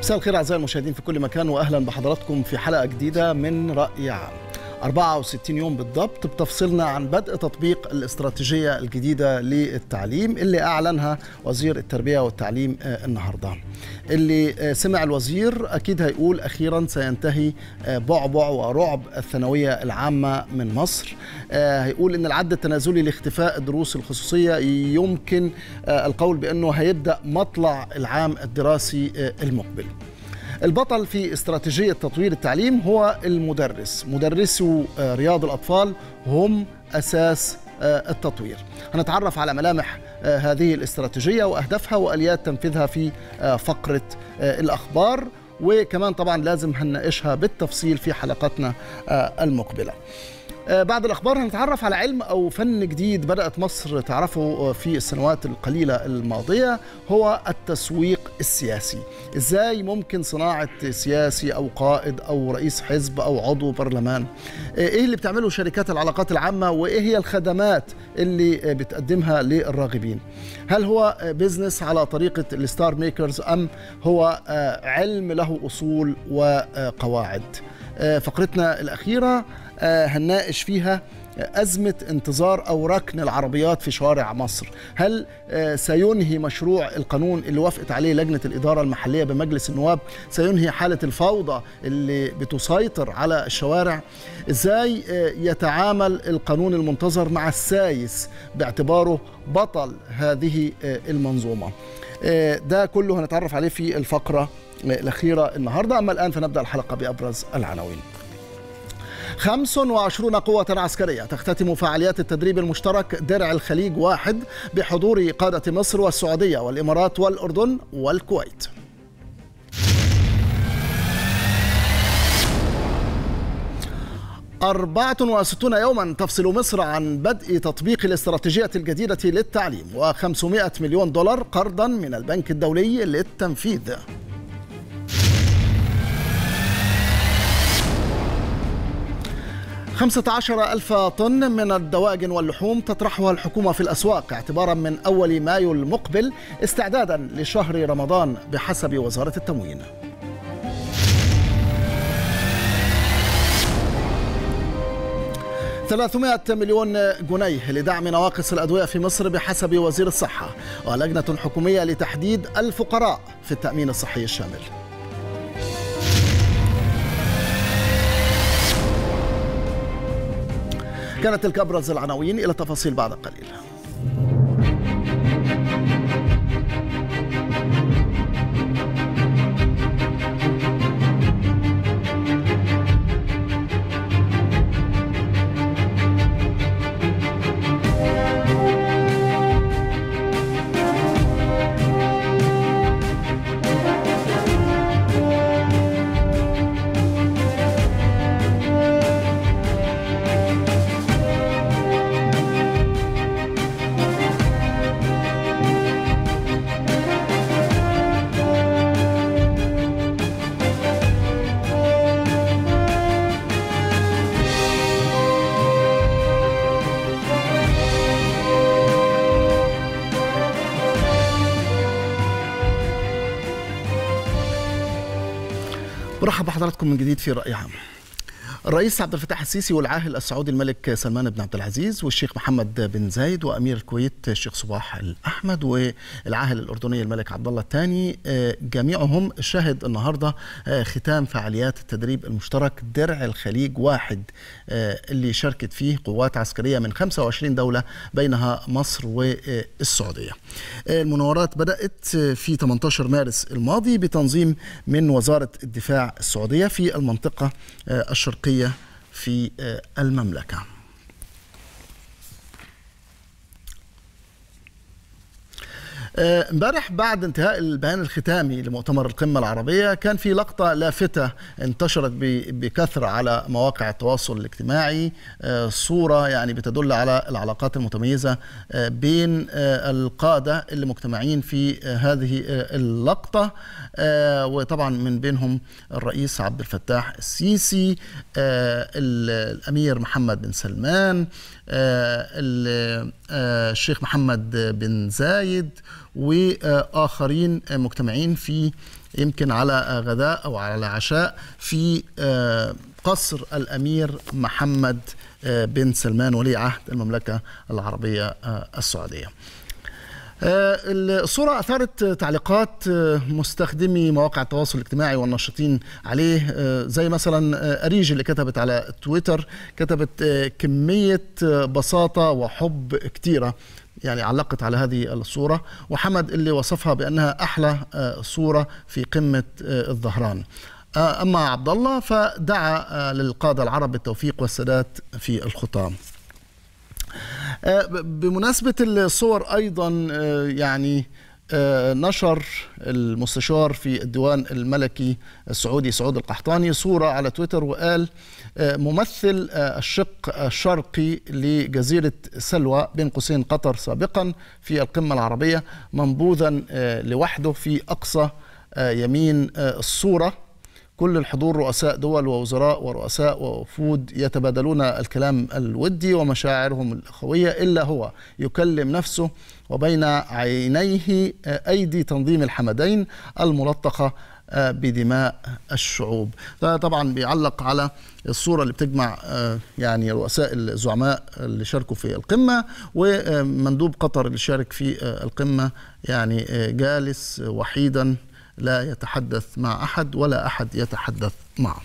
مساء الخير اعزائي المشاهدين في كل مكان واهلا بحضراتكم في حلقه جديده من راي عام 64 يوم بالضبط بتفصلنا عن بدء تطبيق الاستراتيجيه الجديده للتعليم اللي اعلنها وزير التربيه والتعليم النهارده. اللي سمع الوزير اكيد هيقول اخيرا سينتهي بعبع ورعب الثانويه العامه من مصر. هيقول ان العد التنازلي لاختفاء الدروس الخصوصيه يمكن القول بانه هيبدا مطلع العام الدراسي المقبل. البطل في استراتيجية تطوير التعليم هو المدرس مدرسو رياض الأطفال هم أساس التطوير هنتعرف على ملامح هذه الاستراتيجية وأهدافها وأليات تنفيذها في فقرة الأخبار وكمان طبعا لازم هنناقشها بالتفصيل في حلقاتنا المقبله بعد الأخبار هنتعرف على علم أو فن جديد بدأت مصر تعرفه في السنوات القليلة الماضية هو التسويق السياسي إزاي ممكن صناعة سياسي أو قائد أو رئيس حزب أو عضو برلمان إيه اللي بتعمله شركات العلاقات العامة وإيه هي الخدمات اللي بتقدمها للراغبين هل هو بيزنس على طريقة الستار ميكرز أم هو علم له أصول وقواعد فقرتنا الأخيرة هنناقش فيها أزمة انتظار أو ركن العربيات في شوارع مصر هل سينهي مشروع القانون اللي وافقت عليه لجنة الإدارة المحلية بمجلس النواب سينهي حالة الفوضى اللي بتسيطر على الشوارع إزاي يتعامل القانون المنتظر مع السايس باعتباره بطل هذه المنظومة ده كله هنتعرف عليه في الفقرة الأخيرة النهاردة أما الآن فنبدأ الحلقة بأبرز العناوين 25 قوة عسكرية تختتم فعاليات التدريب المشترك درع الخليج واحد بحضور قادة مصر والسعودية والإمارات والأردن والكويت أربعة وستون يوما تفصل مصر عن بدء تطبيق الاستراتيجية الجديدة للتعليم و500 مليون دولار قرضا من البنك الدولي للتنفيذ خمسة عشر ألف طن من الدواجن واللحوم تطرحها الحكومة في الأسواق اعتبارا من أول مايو المقبل استعدادا لشهر رمضان بحسب وزارة التموين ثلاثمائة مليون جنيه لدعم نواقص الأدوية في مصر بحسب وزير الصحة ولجنة حكومية لتحديد الفقراء في التأمين الصحي الشامل كانت تلك ابرز العناوين الى التفاصيل بعد قليل برحب بحضراتكم من جديد في رأي عام الرئيس عبد الفتاح السيسي والعاهل السعودي الملك سلمان بن عبد العزيز والشيخ محمد بن زايد وامير الكويت الشيخ صباح الاحمد والعاهل الاردني الملك عبد الله الثاني جميعهم شهد النهارده ختام فعاليات التدريب المشترك درع الخليج واحد اللي شاركت فيه قوات عسكريه من 25 دوله بينها مصر والسعوديه. المناورات بدات في 18 مارس الماضي بتنظيم من وزاره الدفاع السعوديه في المنطقه الشرقيه في المملكة امبارح بعد انتهاء البيان الختامي لمؤتمر القمة العربية كان في لقطة لافتة انتشرت بكثرة على مواقع التواصل الاجتماعي صورة يعني بتدل على العلاقات المتميزة بين القادة اللي مجتمعين في هذه اللقطة وطبعا من بينهم الرئيس عبد الفتاح السيسي الأمير محمد بن سلمان الشيخ محمد بن زايد واخرين مجتمعين في يمكن على غداء او على عشاء في قصر الامير محمد بن سلمان ولي عهد المملكه العربيه السعوديه. الصورة أثارت تعليقات مستخدمي مواقع التواصل الاجتماعي والناشطين عليه زي مثلا أريج اللي كتبت على تويتر كتبت كمية بساطة وحب كتيرة يعني علقت على هذه الصورة وحمد اللي وصفها بأنها أحلى صورة في قمة الظهران أما عبد الله فدعا للقادة العرب بالتوفيق والسداد في الخطام بمناسبة الصور أيضا يعني نشر المستشار في الديوان الملكي السعودي سعود القحطاني صورة على تويتر وقال ممثل الشق الشرقي لجزيرة سلوى بين قوسين قطر سابقا في القمة العربية منبوذا لوحده في أقصى يمين الصورة كل الحضور رؤساء دول ووزراء ورؤساء ووفود يتبادلون الكلام الودي ومشاعرهم الأخوية إلا هو يكلم نفسه وبين عينيه أيدي تنظيم الحمدين الملطخة بدماء الشعوب ده طبعا بيعلق على الصورة اللي بتجمع يعني رؤساء الزعماء اللي شاركوا في القمة ومندوب قطر اللي شارك في القمة يعني جالس وحيدا لا يتحدث مع احد ولا احد يتحدث معه.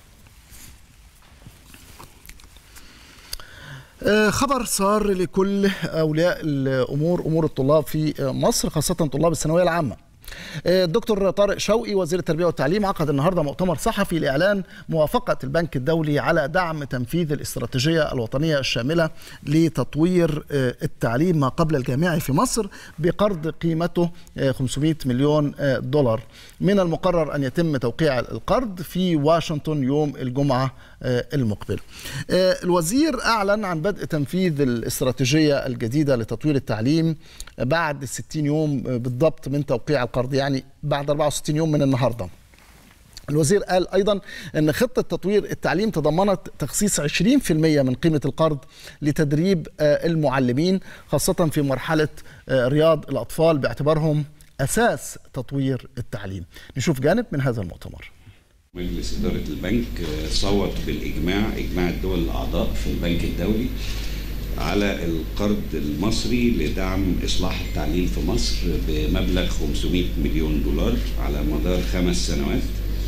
خبر صار لكل اولياء الامور امور الطلاب في مصر خاصه طلاب الثانويه العامه. الدكتور طارق شوقي وزير التربيه والتعليم عقد النهارده مؤتمر صحفي لاعلان موافقه البنك الدولي على دعم تنفيذ الاستراتيجيه الوطنيه الشامله لتطوير التعليم ما قبل الجامعي في مصر بقرض قيمته 500 مليون دولار من المقرر ان يتم توقيع القرض في واشنطن يوم الجمعه المقبل. الوزير اعلن عن بدء تنفيذ الاستراتيجيه الجديده لتطوير التعليم بعد 60 يوم بالضبط من توقيع القرض يعني بعد 64 يوم من النهارده. الوزير قال ايضا ان خطه تطوير التعليم تضمنت تخصيص 20% من قيمه القرض لتدريب المعلمين خاصه في مرحله رياض الاطفال باعتبارهم اساس تطوير التعليم. نشوف جانب من هذا المؤتمر. مجلس إدارة البنك صوت بالإجماع إجماع الدول الأعضاء في البنك الدولي على القرض المصري لدعم إصلاح التعليم في مصر بمبلغ 500 مليون دولار على مدار خمس سنوات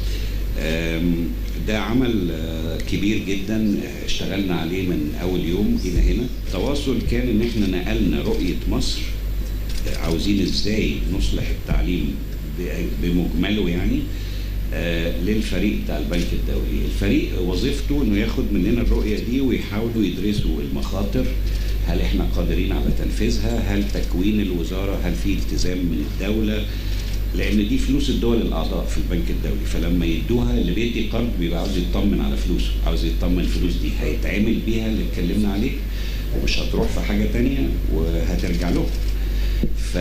ده عمل كبير جدا اشتغلنا عليه من أول يوم إلى هنا التواصل كان إن إحنا نقلنا رؤية مصر عاوزين إزاي نصلح التعليم بمجمله يعني للفريق بتاع البنك الدولي الفريق وظيفته انه ياخد مننا الرؤيه دي ويحاولوا يدرسوا المخاطر هل احنا قادرين على تنفيذها هل تكوين الوزاره هل في التزام من الدوله لان دي فلوس الدول الاعضاء في البنك الدولي فلما يدوها اللي بيدي قرض بيبقى عاوز يطمن على فلوسه عاوز يطمن الفلوس دي هيتعمل بيها اللي اتكلمنا عليه ومش هتروح في حاجه تانية وهترجع له ف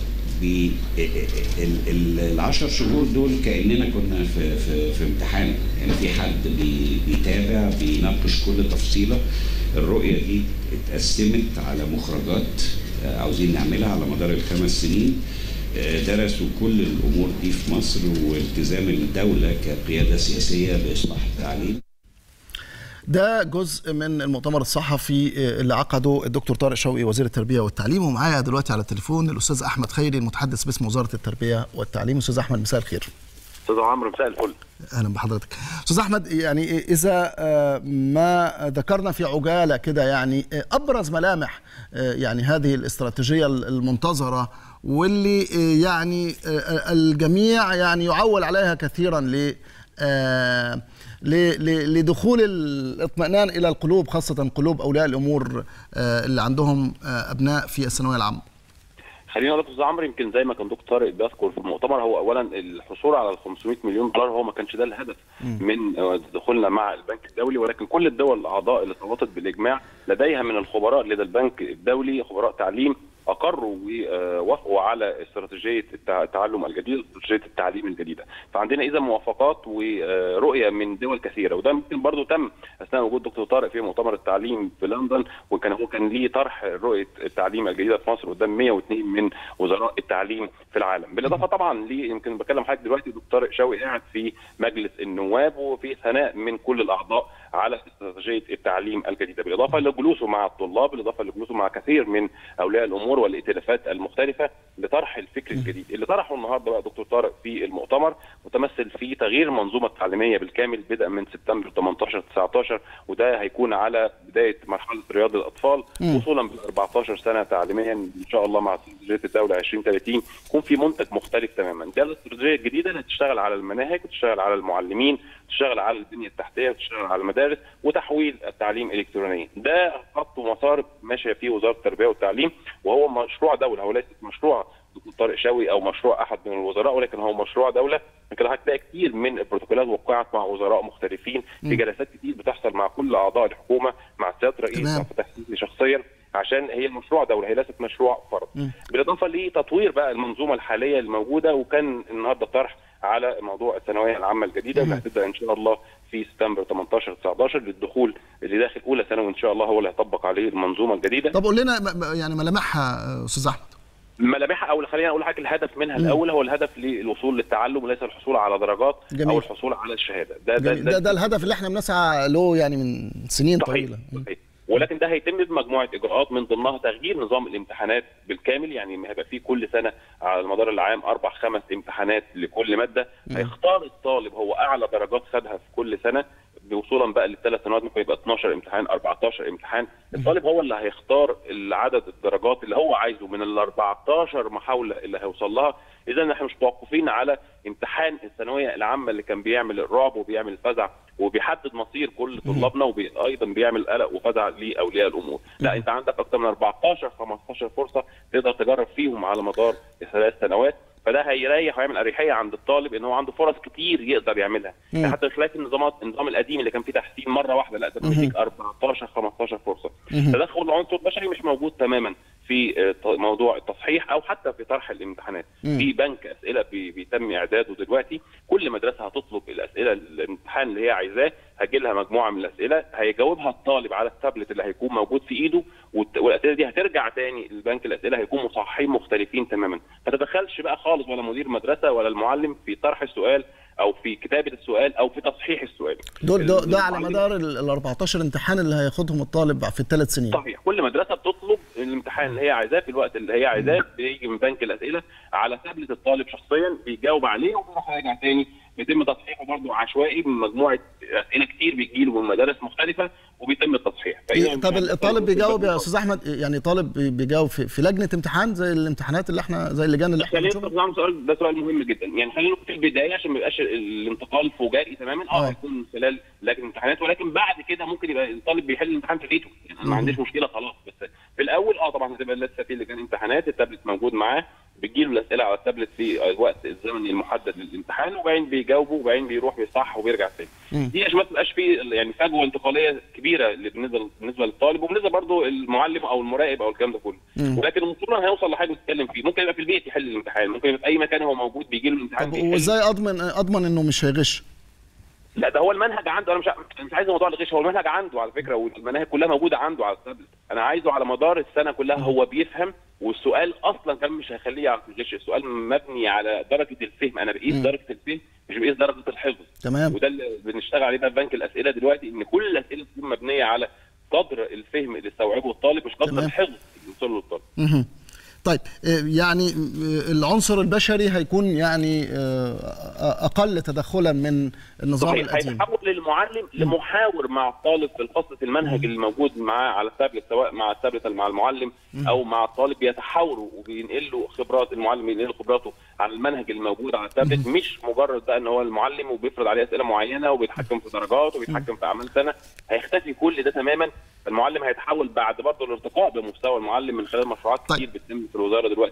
العشر شهور دول كاننا كنا في في في امتحان يعني في حد بي بيتابع بيناقش كل تفصيله الرؤيه دي اتقسمت على مخرجات عاوزين نعملها على مدار الخمس سنين درسوا كل الامور دي في مصر والتزام الدوله كقياده سياسيه باصلاح التعليم ده جزء من المؤتمر الصحفي اللي عقده الدكتور طارق شوقي وزير التربيه والتعليم ومعايا دلوقتي على التليفون الاستاذ احمد خيري المتحدث باسم وزاره التربيه والتعليم استاذ احمد مساء الخير استاذ عمرو مساء الفل اهلا بحضرتك استاذ احمد يعني اذا ما ذكرنا في عجاله كده يعني ابرز ملامح يعني هذه الاستراتيجيه المنتظره واللي يعني الجميع يعني يعول عليها كثيرا ل لدخول الاطمئنان الى القلوب خاصه قلوب اولياء الامور اللي عندهم ابناء في الثانويه العامه. خليني اقول لك استاذ عمرو يمكن زي ما كان دكتور طارق بيذكر في المؤتمر هو اولا الحصول على ال 500 مليون دولار هو ما كانش ده الهدف م. من دخولنا مع البنك الدولي ولكن كل الدول الاعضاء اللي صوتت بالاجماع لديها من الخبراء لدى البنك الدولي خبراء تعليم اقروا ووافقوا على استراتيجيه التعلم الجديد استراتيجيه التعليم الجديده فعندنا اذا موافقات ورؤيه من دول كثيره وده ممكن برضه تم اثناء وجود دكتور طارق في مؤتمر التعليم في لندن وكان هو كان ليه طرح رؤيه التعليم الجديده في مصر قدام 102 من وزراء التعليم في العالم بالاضافه طبعا ليه يمكن بكلم حضرتك دلوقتي دكتور طارق شوقي قاعد في مجلس النواب وفي ثناء من كل الاعضاء على استراتيجيه التعليم الجديده بالاضافه لجلوسه مع الطلاب بالاضافه لجلوسه مع كثير من اولياء الامور والائتلافات المختلفه لطرح الفكر الجديد اللي طرحه النهارده بقى دكتور طارق في المؤتمر متمثل في تغيير المنظومه التعليميه بالكامل بدءا من سبتمبر 18 19 وده هيكون على بدايه مرحله رياض الاطفال وصولا ب 14 سنه تعليميا ان شاء الله مع استراتيجيه الدوله 2030 يكون في منتج مختلف تماما ده الاستراتيجيه الجديده اللي هتشتغل على المناهج وتشتغل على المعلمين تشتغل على البنيه التحتيه وتشتغل على المدارس وتحويل التعليم الكترونيا ده خط ومسار ماشيه فيه وزاره التربيه والتعليم وهو مشروع دوله هو ليس مشروع دكتور طارق شوقي او مشروع احد من الوزراء ولكن هو مشروع دوله لكن هتلاقي كتير من البروتوكولات وقعت مع وزراء مختلفين في جلسات كتير بتحصل مع كل اعضاء الحكومه مع سياده الرئيس مع فتح السيسي شخصيا عشان هي مشروع دوله هي ليست مشروع فرد بالاضافه لتطوير بقى المنظومه الحاليه الموجوده وكان النهارده طرح على موضوع الثانويه العامه الجديده اللي هتبدا ان شاء الله في سبتمبر 18 19 للدخول اللي داخل اولى ثانوي ان شاء الله هو اللي هيطبق عليه المنظومه الجديده طب قول لنا يعني ملامحها استاذ احمد ملامحها او خلينا اقول لك الهدف منها م. الاول هو الهدف للوصول للتعلم وليس الحصول على درجات جميل. او الحصول على الشهاده ده ده, ده, ده الهدف اللي احنا بنسعى له يعني من سنين صحيح. طويله صحيح. ولكن ده هيتم بمجموعه اجراءات من ضمنها تغيير نظام الامتحانات بالكامل يعني هيبقى في كل سنه على مدار العام اربع خمس امتحانات لكل ماده م. هيختار الطالب هو اعلى درجات خدها في كل سنه وصولا بقى للثلاث سنوات ممكن يبقى 12 امتحان 14 امتحان الطالب هو اللي هيختار عدد الدرجات اللي هو عايزه من ال 14 محاوله اللي هيوصل لها اذا احنا مش متوقفين على امتحان الثانويه العامه اللي كان بيعمل الرعب وبيعمل فزع وبيحدد مصير كل طلابنا وايضا بيعمل قلق وفزع لاولياء الامور لا انت عندك اكثر من 14 15 فرصه تقدر تجرب فيهم على مدار الثلاث سنوات فده هيريح ويعمل اريحيه عند الطالب ان هو عنده فرص كتير يقدر يعملها يعني حتى خلاف النظامات النظام القديم اللي كان فيه تحسين مره واحده لا ده بيديك 14 15 فرصه تدخل العنصر البشري مش موجود تماما في موضوع التصحيح او حتى في طرح الامتحانات في بنك اسئله بيتم اعداده دلوقتي كل مدرسه هتطلب الاسئله الامتحان اللي هي عايزاه هيجي لها مجموعه من الاسئله هيجاوبها الطالب على التابلت اللي هيكون موجود في ايده والاسئله دي هترجع تاني البنك الاسئله هيكون مصححين مختلفين تماما ما تدخلش بقى خالص ولا مدير مدرسه ولا المعلم في طرح السؤال او في كتابه السؤال او في تصحيح السؤال دول ده, ده على مدار ال 14 امتحان اللي هياخدهم الطالب في الثلاث سنين صحيح كل مدرسه بتطلب الامتحان اللي هي عايزاه في الوقت اللي هي عايزاه بيجي من بنك الاسئله على تابلت الطالب شخصيا بيجاوب عليه وبيروح راجع تاني بيتم تصحيحه برضه عشوائي من مجموعه اسئله كتير بتجيله من مدارس مختلفه وبيتم التصحيح طب الطالب بيجاوب يا استاذ احمد يعني طالب بيجاوب في, في لجنه امتحان زي الامتحانات اللي احنا زي اللجان اللي احنا بنشوفها سؤال ده سؤال مهم جدا يعني خلينا في البدايه عشان ما يبقاش الانتقال فجائي تماما اه هيكون من خلال لجنه امتحانات ولكن بعد كده ممكن يبقى الطالب بيحل الامتحان في بيته يعني انا ما عنديش مشكله خلاص بس في الاول اه طبعا هتبقى لسه في لجان امتحانات التابلت موجود معاه بتجيله الاسئله على التابلت في الوقت الزمني المحدد للامتحان وبعدين بيجاوبوا وبعدين بيروح بيصح وبيرجع تاني دي عشان ما تبقاش في يعني فجوه انتقاليه كبيره بالنسبه بالنسبه للطالب وبالنسبه برضه المعلم او المراقب او الكلام ده كله ولكن المفروض هيوصل لحاجه نتكلم فيه ممكن يبقى في البيت يحل الامتحان ممكن يبقى في اي مكان هو موجود بيجي له الامتحان طب وازاي اضمن اضمن انه مش هيغش؟ لا ده هو المنهج عنده انا مش مش عايز موضوع الغش هو المنهج عنده على فكره والمناهج كلها موجوده عنده على التابلت انا عايزه على مدار السنه كلها هو بيفهم والسؤال اصلا كان مش هيخليه يعرف الغش السؤال مبني على درجه الفهم انا بقيس درجه الفهم مش بقيس درجه الحفظ تمام وده اللي بنشتغل عليه بقى في بنك الاسئله دلوقتي ان كل الاسئله تكون مبنيه على قدر الفهم اللي استوعبه الطالب مش قدر الحفظ اللي وصل له الطالب طيب يعني العنصر البشري هيكون يعني اقل تدخلا من النظام صحيح. القديم هيتحول للمعلم لمحاور مع الطالب في قصه المنهج اللي موجود معاه على التابلت سواء مع التابلت مع المعلم او مع الطالب بيتحاوروا وبينقل له خبرات المعلم ينقل له خبراته على المنهج الموجود على التابلت مش مجرد بقى ان هو المعلم وبيفرض عليه اسئله معينه وبيتحكم في درجات وبيتحكم في اعمال سنه هيختفي كل ده تماما المعلم هيتحول بعد برضه الارتقاء بمستوى المعلم من خلال مشروعات طيب. كتير بتتم في الوزاره دلوقتي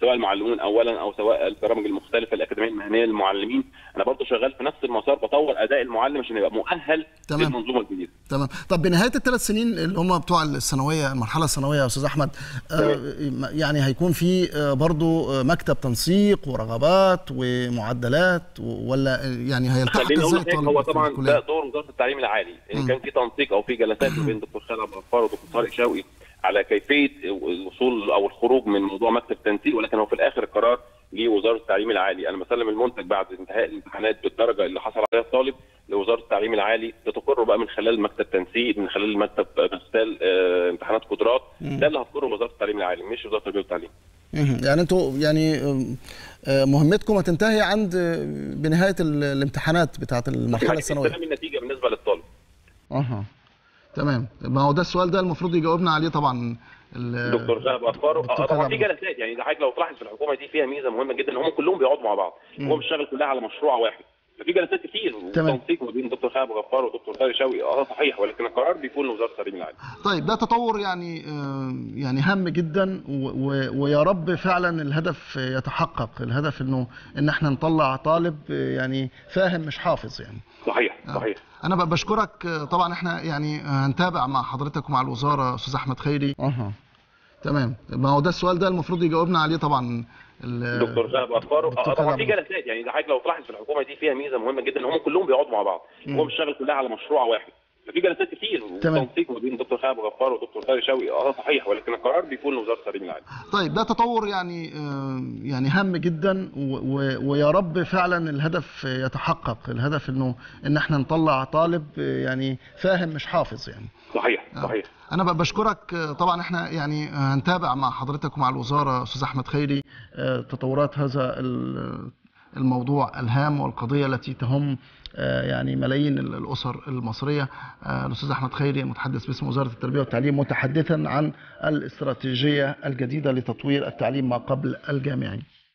سواء المعلمون اولا او سواء البرامج المختلفه الاكاديميه المهنيه للمعلمين انا برضه شغال في نفس المسار بطور اداء المعلم عشان يبقى مؤهل تمام. للمنظومه الجديده تمام طب بنهايه الثلاث سنين اللي هم بتوع الثانويه المرحله الثانويه يا استاذ احمد آه يعني هيكون في آه برضو آه مكتب تنسيق ورغبات ومعدلات و- ولا يعني هيلتحق خليني اقول ازاي لك الطالب هو في طبعا الكلية؟ ده دور وزاره التعليم العالي ان مم. كان في تنسيق او في جلسات ما بين دكتور خالد عبد الغفار ودكتور طارق شوقي على كيفيه الوصول او الخروج من موضوع مكتب تنسيق ولكن هو في الاخر القرار جه وزاره التعليم العالي انا بسلم المنتج بعد انتهاء الامتحانات بالدرجه اللي حصل عليها الطالب لوزاره التعليم العالي بتقر بقى من خلال مكتب تنسيق من خلال مكتب ارسال آه، امتحانات قدرات ده اللي هتقره وزاره التعليم العالي مش وزاره التربيه والتعليم مهم. يعني انتوا يعني آم، آه، مهمتكم هتنتهي عند آه، بنهايه ال- الامتحانات بتاعه المرحله يعني الثانويه استلام النتيجه بالنسبه للطالب اها تمام ما هو ده السؤال ده المفروض يجاوبنا عليه طبعا ال- دكتور غاب افكاره دكتور آه، طبعا خالد في أبو- جلسات يعني ده حضرتك لو تلاحظ في الحكومه دي فيها ميزه مهمه جدا ان هم كلهم بيقعدوا مع بعض هو بيشتغل كلها على مشروع واحد ففي جلسات كتير تمام. وتنسيق ما بين دكتور خالد غفار ودكتور طارق شوقي اه صحيح ولكن القرار بيكون لوزاره التعليم العالي طيب ده تطور يعني آه، يعني هام جدا و- و- ويا رب فعلا الهدف يتحقق الهدف انه ان احنا نطلع طالب آه، يعني فاهم مش حافظ يعني صحيح آه. صحيح انا ب- بشكرك آه، طبعا احنا يعني آه، هنتابع مع حضرتك ومع الوزاره استاذ احمد خيري اها تمام ما هو ده السؤال ده المفروض يجاوبنا عليه طبعا ال- دكتور غاب افكاره دكتور آه، طبعا خالد في أبو- جلسات يعني ده حضرتك لو تلاحظ في الحكومه دي فيها ميزه مهمه جدا ان هم كلهم بيقعدوا مع بعض هو بيشتغل كلها على مشروع واحد ففي جلسات كتير تمام. وتنسيق ما بين دكتور خالد غفار ودكتور طارق شوقي اه صحيح ولكن القرار بيكون لوزاره التعليم العالي طيب ده تطور يعني آه، يعني هام جدا و- و- ويا رب فعلا الهدف يتحقق الهدف انه ان احنا نطلع طالب آه، يعني فاهم مش حافظ يعني صحيح آه. صحيح انا ب- بشكرك آه، طبعا احنا يعني آه، هنتابع مع حضرتك ومع الوزاره استاذ احمد خيري آه، تطورات هذا ال- الموضوع الهام والقضيه التي تهم آه، يعني ملايين ال- الاسر المصريه آه، الاستاذ احمد خيري المتحدث باسم وزاره التربيه والتعليم متحدثا عن الاستراتيجيه الجديده لتطوير التعليم ما قبل الجامعي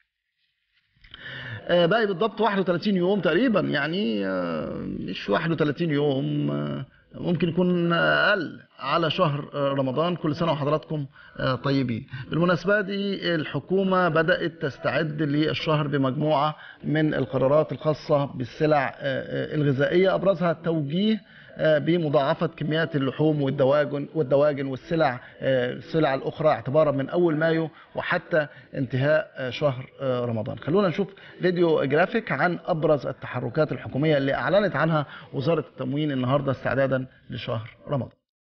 آه، باقي بالضبط 31 يوم تقريبا يعني آه، مش 31 يوم آه، ممكن يكون اقل على شهر آه، رمضان كل سنه وحضراتكم آه، طيبين بالمناسبه دي الحكومه بدات تستعد للشهر بمجموعه من القرارات الخاصه بالسلع آه، آه، الغذائيه ابرزها التوجيه آه، بمضاعفة كميات اللحوم والدواجن والدواجن والسلع آه، السلع الأخرى اعتبارا من أول مايو وحتى انتهاء آه، شهر آه، رمضان خلونا نشوف فيديو جرافيك عن أبرز التحركات الحكومية اللي أعلنت عنها وزارة التموين النهاردة استعدادا لشهر رمضان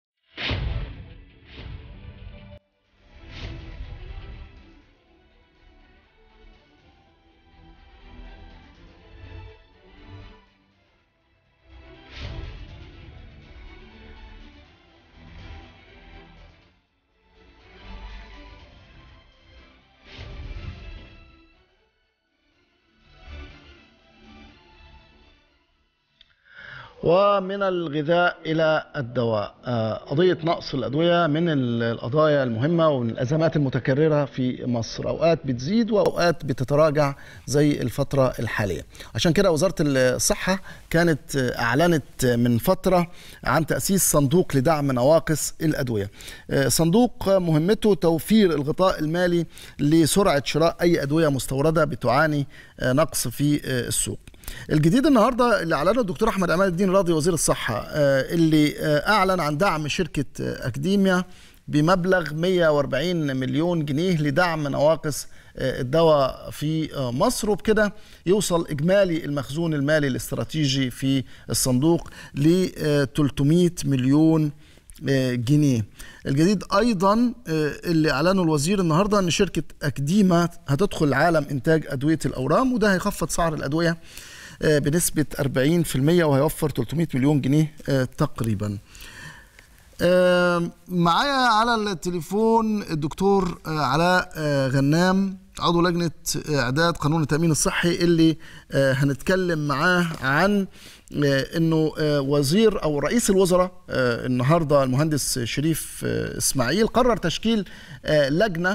ومن الغذاء إلى الدواء آه، قضية نقص الأدوية من ال- القضايا المهمة ومن الأزمات المتكررة في مصر أوقات بتزيد وأوقات بتتراجع زي الفترة الحالية عشان كده وزارة الصحة كانت آه، أعلنت من فترة عن تأسيس صندوق لدعم نواقص الأدوية آه، صندوق مهمته توفير الغطاء المالي لسرعة شراء أي أدوية مستوردة بتعاني آه، نقص في آه، السوق الجديد النهارده اللي اعلنه الدكتور احمد عماد الدين راضي وزير الصحه آه، اللي آه، اعلن عن دعم شركه آه، اكاديميا بمبلغ 140 مليون جنيه لدعم نواقص آه، الدواء في آه، مصر وبكده يوصل اجمالي المخزون المالي الاستراتيجي في الصندوق ل 300 مليون آه، جنيه الجديد ايضا آه، اللي اعلنه الوزير النهارده ان شركه اكديما هتدخل عالم انتاج ادويه الاورام وده هيخفض سعر الادويه آه، بنسبه 40% وهيوفر 300 مليون جنيه آه، تقريبا آه، معايا على التليفون الدكتور آه، علاء آه، غنام عضو لجنة آه، إعداد قانون التأمين الصحي اللي آه، هنتكلم معاه عن آه، انه آه، وزير او رئيس الوزراء آه، النهارده المهندس شريف آه، اسماعيل قرر تشكيل آه، لجنه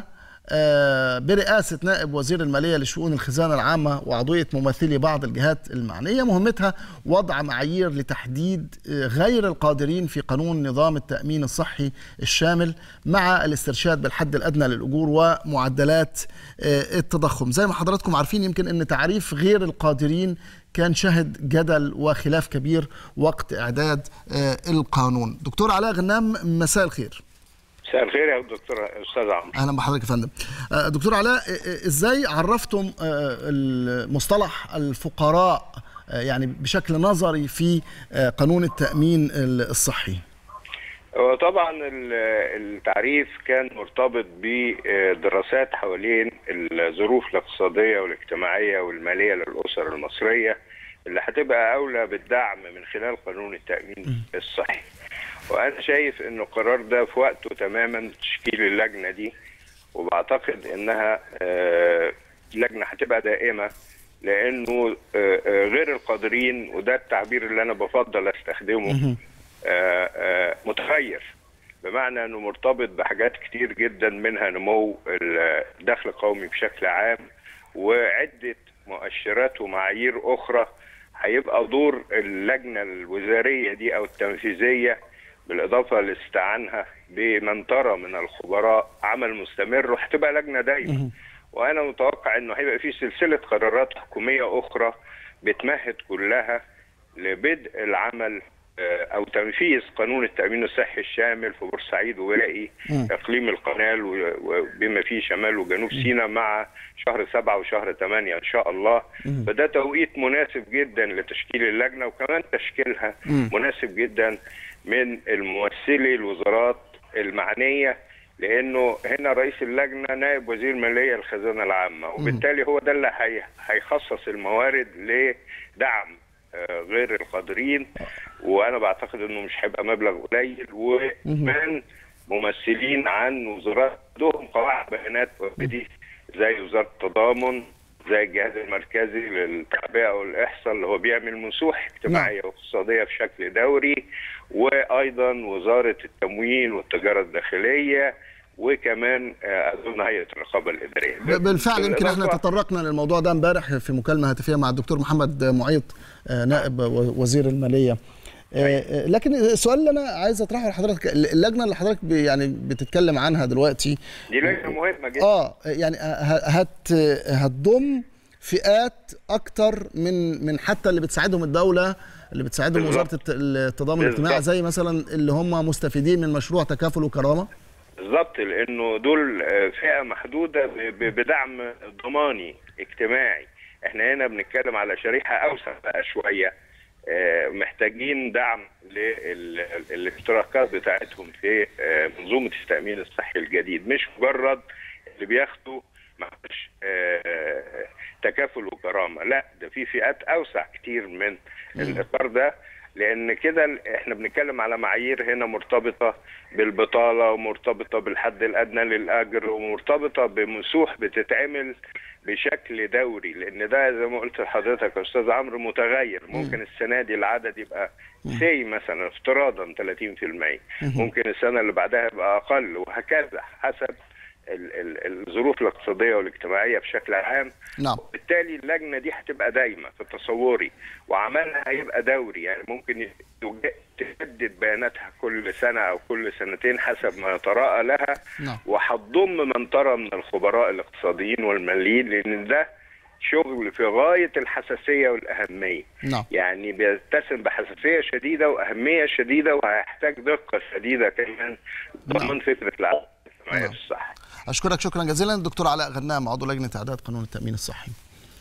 برئاسة نائب وزير المالية لشؤون الخزانة العامة وعضوية ممثلي بعض الجهات المعنية مهمتها وضع معايير لتحديد غير القادرين في قانون نظام التأمين الصحي الشامل مع الاسترشاد بالحد الأدنى للأجور ومعدلات التضخم زي ما حضراتكم عارفين يمكن أن تعريف غير القادرين كان شهد جدل وخلاف كبير وقت إعداد القانون دكتور علاء غنام مساء الخير مساء الخير يا دكتور استاذ عمرو اهلا بحضرتك يا فندم دكتور علاء ازاي عرفتم المصطلح الفقراء يعني بشكل نظري في قانون التامين الصحي طبعا التعريف كان مرتبط بدراسات حوالين الظروف الاقتصاديه والاجتماعيه والماليه للاسر المصريه اللي هتبقى اولى بالدعم من خلال قانون التامين الصحي وانا شايف انه القرار ده في وقته تماما تشكيل اللجنه دي وبعتقد انها لجنه هتبقى دائمه لانه غير القادرين وده التعبير اللي انا بفضل استخدمه متغير بمعنى انه مرتبط بحاجات كتير جدا منها نمو الدخل القومي بشكل عام وعده مؤشرات ومعايير اخرى هيبقى دور اللجنه الوزاريه دي او التنفيذيه بالاضافه لاستعانها بمن ترى من الخبراء عمل مستمر وهتبقى لجنه دايما وانا متوقع انه هيبقى في سلسله قرارات حكوميه اخرى بتمهد كلها لبدء العمل او تنفيذ قانون التامين الصحي الشامل في بورسعيد وباقي اقليم القناه وبما فيه شمال وجنوب سيناء مع شهر سبعة وشهر ثمانية ان شاء الله فده توقيت مناسب جدا لتشكيل اللجنه وكمان تشكيلها مناسب جدا من الممثلي الوزارات المعنيه لانه هنا رئيس اللجنه نائب وزير الماليه الخزانه العامه وبالتالي هو ده اللي هيخصص الموارد لدعم غير القادرين وانا بعتقد انه مش هيبقى مبلغ قليل وكمان ممثلين عن وزارات عندهم قواعد بيانات اوريدي زي وزاره التضامن زي الجهاز المركزي للتعبئه والاحصاء اللي هو بيعمل مسوح اجتماعيه واقتصاديه بشكل دوري وايضا وزاره التموين والتجاره الداخليه وكمان اظن هيئه الرقابه الاداريه بالفعل يمكن احنا تطرقنا للموضوع ده امبارح في مكالمه هاتفيه مع الدكتور محمد معيط نائب وزير الماليه لكن السؤال اللي انا عايز اطرحه لحضرتك اللجنه اللي حضرتك يعني بتتكلم عنها دلوقتي دي لجنه مهمه جدا اه يعني هت هتضم فئات اكتر من من حتى اللي بتساعدهم الدوله اللي بتساعدهم وزاره التضامن الاجتماعي زي مثلا اللي هم مستفيدين من مشروع تكافل وكرامه بالظبط لانه دول فئه محدوده بدعم ضماني اجتماعي احنا هنا بنتكلم على شريحه اوسع بقى شويه محتاجين دعم للاشتراكات بتاعتهم في منظومه التامين الصحي الجديد مش مجرد اللي بياخدوا معلش تكافل وكرامه لا ده في فئات اوسع كتير من الاطار ده لان كده احنا بنتكلم على معايير هنا مرتبطه بالبطاله ومرتبطه بالحد الادنى للاجر ومرتبطه بمسوح بتتعمل بشكل دوري لان ده زي ما قلت لحضرتك يا استاذ عمرو متغير ممكن السنه دي العدد يبقى سي مثلا افتراضا 30% ممكن السنه اللي بعدها يبقى اقل وهكذا حسب الظروف الاقتصاديه والاجتماعيه بشكل عام نعم بالتالي اللجنه دي هتبقى دايمه في تصوري وعملها هيبقى دوري يعني ممكن تجدد بياناتها كل سنه او كل سنتين حسب ما يتراءى لها نعم. وهتضم من ترى من الخبراء الاقتصاديين والماليين لان ده شغل في غايه الحساسيه والاهميه نعم. يعني بيتسم بحساسيه شديده واهميه شديده وهيحتاج دقه شديده كمان ضمن نعم. فكره العالم نعم. الصحي اشكرك شكرا جزيلا الدكتور علاء غنام عضو لجنه اعداد قانون التامين الصحي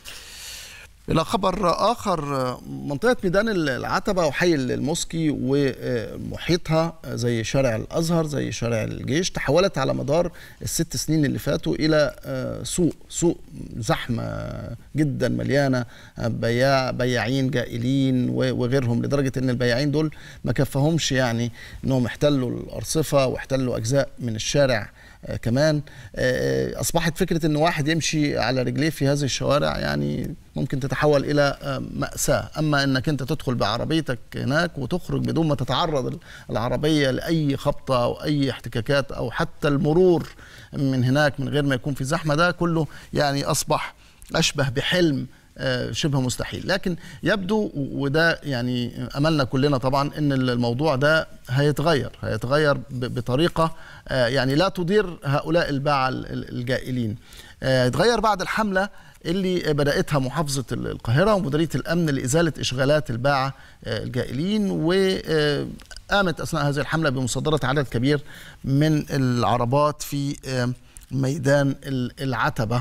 إلى خبر آخر منطقة ميدان العتبة وحي الموسكي ومحيطها زي شارع الأزهر زي شارع الجيش تحولت على مدار الست سنين اللي فاتوا إلى سوق سوق زحمة جدا مليانة بياع بياعين جائلين وغيرهم لدرجة أن البياعين دول ما كفهمش يعني أنهم احتلوا الأرصفة واحتلوا أجزاء من الشارع كمان اصبحت فكره ان واحد يمشي على رجليه في هذه الشوارع يعني ممكن تتحول الى ماساه اما انك انت تدخل بعربيتك هناك وتخرج بدون ما تتعرض العربيه لاي خبطه او اي احتكاكات او حتى المرور من هناك من غير ما يكون في زحمه ده كله يعني اصبح اشبه بحلم شبه مستحيل لكن يبدو وده يعني املنا كلنا طبعا ان الموضوع ده هيتغير هيتغير بطريقه يعني لا تضير هؤلاء الباعة الجائلين يتغير بعد الحمله اللي بداتها محافظه القاهره ومديريه الامن لازاله اشغالات الباعة الجائلين وقامت اثناء هذه الحمله بمصادره عدد كبير من العربات في ميدان العتبه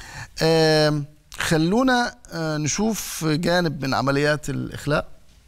خلونا نشوف جانب من عمليات الإخلاء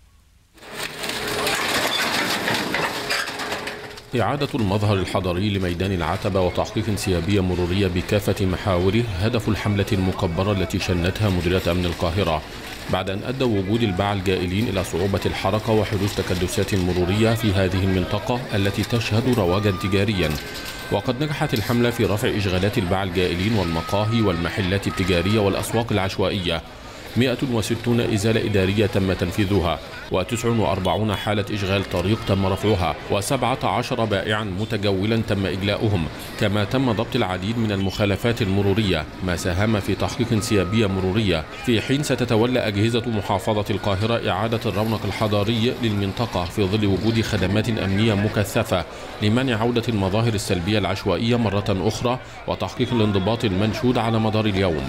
إعادة المظهر الحضري لميدان العتبة وتحقيق انسيابية مرورية بكافة محاوره هدف الحملة المكبرة التي شنتها مديرية أمن القاهرة بعد أن أدى وجود الباعة الجائلين إلى صعوبة الحركة وحدوث تكدسات مرورية في هذه المنطقة التي تشهد رواجا تجاريا وقد نجحت الحملة في رفع إشغالات الباعة الجائلين والمقاهي والمحلات التجارية والأسواق العشوائية 160 إزالة إدارية تم تنفيذها و49 حالة إشغال طريق تم رفعها و17 بائعا متجولا تم إجلاؤهم كما تم ضبط العديد من المخالفات المرورية ما ساهم في تحقيق انسيابية مرورية في حين ستتولى أجهزة محافظة القاهرة إعادة الرونق الحضاري للمنطقة في ظل وجود خدمات أمنية مكثفة لمنع عودة المظاهر السلبية العشوائية مرة أخرى وتحقيق الانضباط المنشود على مدار اليوم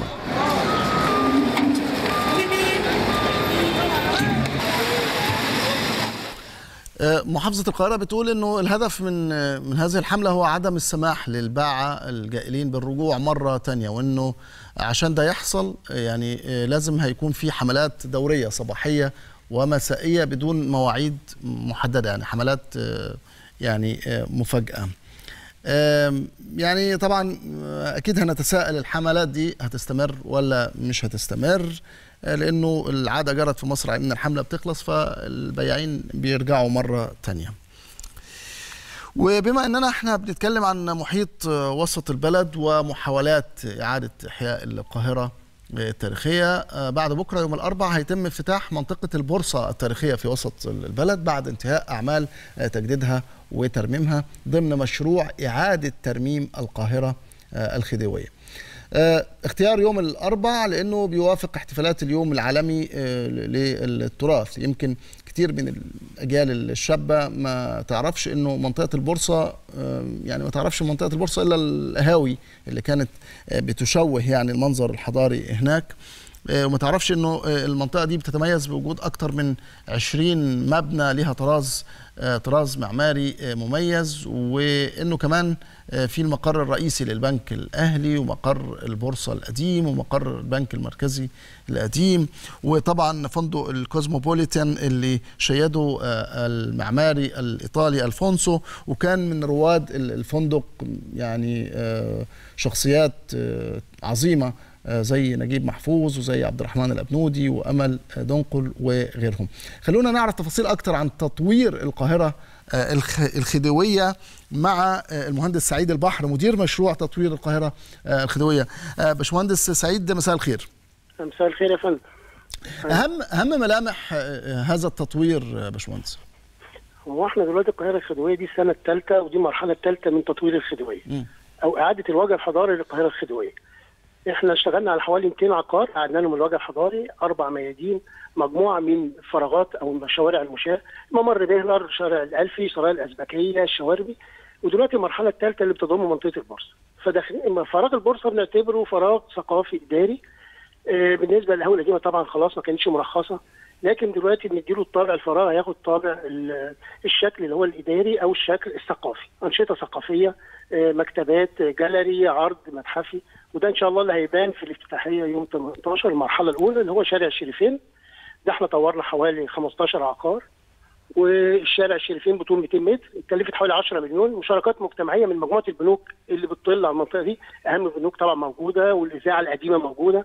محافظة القاهرة بتقول انه الهدف من من هذه الحملة هو عدم السماح للباعة الجائلين بالرجوع مرة تانية وانه عشان ده يحصل يعني لازم هيكون في حملات دورية صباحية ومسائية بدون مواعيد محددة يعني حملات يعني مفاجأة يعني طبعا اكيد هنتساءل الحملات دي هتستمر ولا مش هتستمر لانه العاده جرت في مصر ان الحمله بتخلص فالبياعين بيرجعوا مره تانية وبما اننا احنا بنتكلم عن محيط وسط البلد ومحاولات اعاده احياء القاهره التاريخيه بعد بكره يوم الاربعاء هيتم افتتاح منطقه البورصه التاريخيه في وسط البلد بعد انتهاء اعمال تجديدها وترميمها ضمن مشروع اعاده ترميم القاهره الخديويه. اختيار يوم الاربعاء لانه بيوافق احتفالات اليوم العالمي للتراث يمكن كتير من الاجيال الشابه ما تعرفش انه منطقه البورصه يعني ما تعرفش منطقه البورصه الا القهاوي اللي كانت بتشوه يعني المنظر الحضاري هناك وما تعرفش انه المنطقه دي بتتميز بوجود اكتر من 20 مبنى لها طراز طراز معماري مميز وانه كمان في المقر الرئيسي للبنك الاهلي ومقر البورصه القديم ومقر البنك المركزي القديم وطبعا فندق الكوزموبوليتان اللي شيده المعماري الايطالي الفونسو وكان من رواد الفندق يعني شخصيات عظيمه زي نجيب محفوظ وزي عبد الرحمن الابنودي وامل دنقل وغيرهم. خلونا نعرف تفاصيل اكتر عن تطوير القاهره الخديويه مع المهندس سعيد البحر مدير مشروع تطوير القاهره الخديويه. باشمهندس سعيد مساء الخير. مساء الخير يا فندم. اهم اهم ملامح هذا التطوير باشمهندس. هو احنا دلوقتي القاهره الخديويه دي السنه الثالثه ودي المرحله الثالثه من تطوير الخديويه. او اعاده الوجه الحضاري للقاهره الخديويه. احنا اشتغلنا على حوالي 200 عقار قعدنا لهم الوجه الحضاري اربع ميادين مجموعه من فراغات او شوارع المشاة ممر بهلر شارع الالفي شارع الازبكيه الشواربي ودلوقتي المرحله الثالثه اللي بتضم منطقه البورصه فداخلين فراغ البورصه بنعتبره فراغ ثقافي اداري آه بالنسبه للقهوه القديمه طبعا خلاص ما كانتش مرخصه لكن دلوقتي بنديله الطابع الفراغ هياخد طابع الشكل اللي هو الاداري او الشكل الثقافي انشطه ثقافيه آه مكتبات جاليري عرض متحفي وده ان شاء الله اللي هيبان في الافتتاحيه يوم 18 المرحله الاولى اللي هو شارع الشريفين ده احنا طورنا حوالي 15 عقار والشارع الشريفين بطول 200 متر اتكلفت حوالي 10 مليون مشاركات مجتمعيه من مجموعه البنوك اللي بتطل على المنطقه دي اهم البنوك طبعا موجوده والاذاعه القديمه موجوده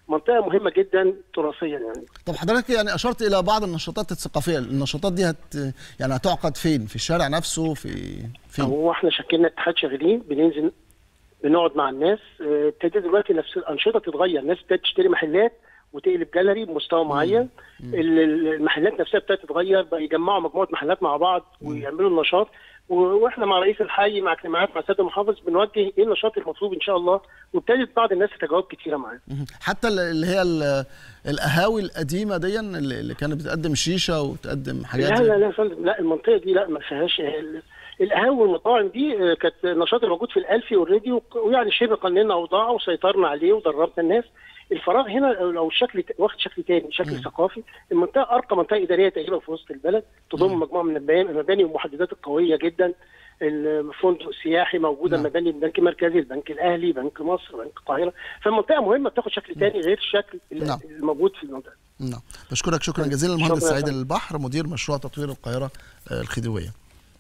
منطقه مهمه جدا تراثيا يعني طب حضرتك يعني اشرت الى بعض النشاطات الثقافيه النشاطات دي هت يعني هتعقد فين في الشارع نفسه في فين هو احنا شكلنا اتحاد شغالين بننزل بنقعد مع الناس اه، ابتدت دلوقتي نفس الانشطه تتغير الناس ابتدت تشتري محلات وتقلب جاليري بمستوى معين ال- ال- المحلات نفسها ابتدت تتغير بقى يجمعوا مجموعه محلات مع بعض ويعملوا النشاط و- واحنا مع رئيس الحي مع اجتماعات مع سياده المحافظ بنوجه ايه النشاط المطلوب ان شاء الله وابتدت بعض الناس تجاوب كتيره معانا مهم. حتى ال- اللي هي ال- القهاوي القديمه دي اللي اللي كانت بتقدم شيشه وتقدم حاجات لا زي- لا لا يا فندم لا المنطقه دي لا ما فيهاش ال- القهاوي والمطاعم دي آه، كانت النشاط الموجود في الالفي اوريدي وك- ويعني شبه قننا اوضاع وسيطرنا عليه ودربنا الناس الفراغ هنا لو الشكل ت- واخد شكل تاني شكل ثقافي المنطقه ارقى منطقه اداريه تقريبا في وسط البلد تضم مجموعه من المباني المباني والمحددات القويه جدا الفندق السياحي موجوده نعم. مباني البنك المركزي البنك الاهلي بنك مصر بنك القاهره فالمنطقه مهمه بتاخد شكل تاني غير الشكل ال- نعم. الموجود في المنطقه نعم بشكرك شكرا جزيلا المهندس شكرا يا سعيد فندم. البحر مدير مشروع تطوير القاهره آه، الخديويه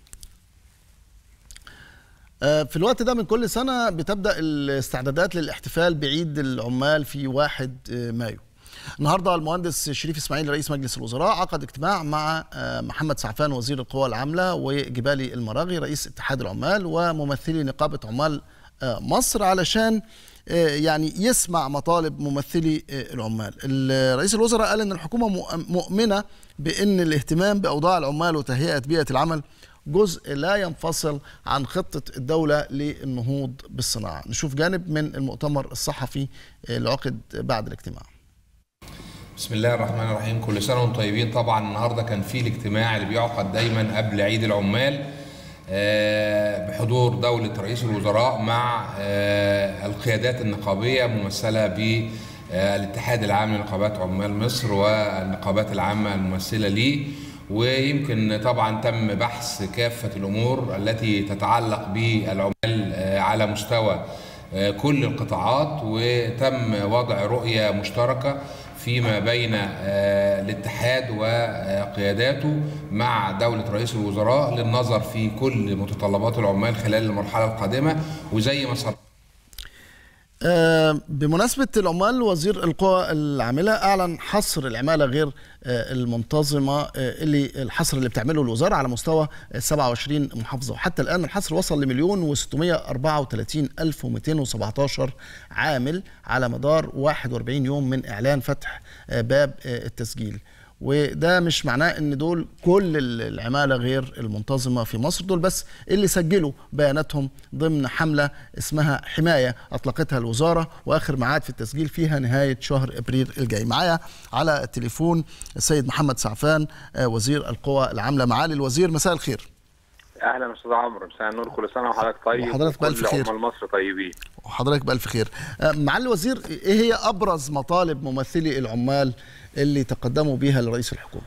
آه، في الوقت ده من كل سنة بتبدأ الاستعدادات للاحتفال بعيد العمال في 1 آه، مايو النهارده المهندس شريف اسماعيل رئيس مجلس الوزراء عقد اجتماع مع آه، محمد سعفان وزير القوى العامله وجبالي المراغي رئيس اتحاد العمال وممثلي نقابه عمال آه، مصر علشان آه، يعني يسمع مطالب ممثلي آه، العمال ال- رئيس الوزراء قال ان الحكومه مؤ- مؤمنه بان الاهتمام باوضاع العمال وتهيئه بيئه العمل جزء لا ينفصل عن خطة الدولة للنهوض بالصناعة نشوف جانب من المؤتمر الصحفي اللي عقد بعد الاجتماع بسم الله الرحمن الرحيم كل سنه وانتم طيبين طبعا النهارده كان في الاجتماع اللي بيعقد دايما قبل عيد العمال آه، بحضور دوله رئيس الوزراء مع آه، القيادات النقابيه ممثله بالاتحاد العام لنقابات عمال مصر والنقابات العامه الممثله ليه ويمكن طبعا تم بحث كافه الامور التي تتعلق بالعمال آه، على مستوى آه، كل القطاعات وتم وضع رؤيه مشتركه فيما بين آه، الاتحاد وقياداته مع دولة رئيس الوزراء للنظر في كل متطلبات العمال خلال المرحلة القادمة وزي ما صرح آه، بمناسبة العمال وزير القوى العاملة أعلن حصر العمالة غير آه، المنتظمة آه، اللي الحصر اللي بتعمله الوزارة على مستوى آه، 27 محافظة وحتى الآن الحصر وصل لمليون و634 ألف و217 عامل على مدار 41 يوم من إعلان فتح آه، باب آه، التسجيل وده مش معناه ان دول كل العماله غير المنتظمه في مصر دول بس اللي سجلوا بياناتهم ضمن حمله اسمها حمايه اطلقتها الوزاره واخر ميعاد في التسجيل فيها نهايه شهر ابريل الجاي معايا على التليفون السيد محمد سعفان آه، وزير القوى العامله معالي الوزير مساء الخير اهلا استاذ عمرو مساء النور كل سنه وحضرتك طيب وحضرتك بألف وكل خير. عمال مصر طيبين وحضرتك بألف خير آه، معالي الوزير ايه هي ابرز مطالب ممثلي العمال اللي تقدموا بيها لرئيس الحكومه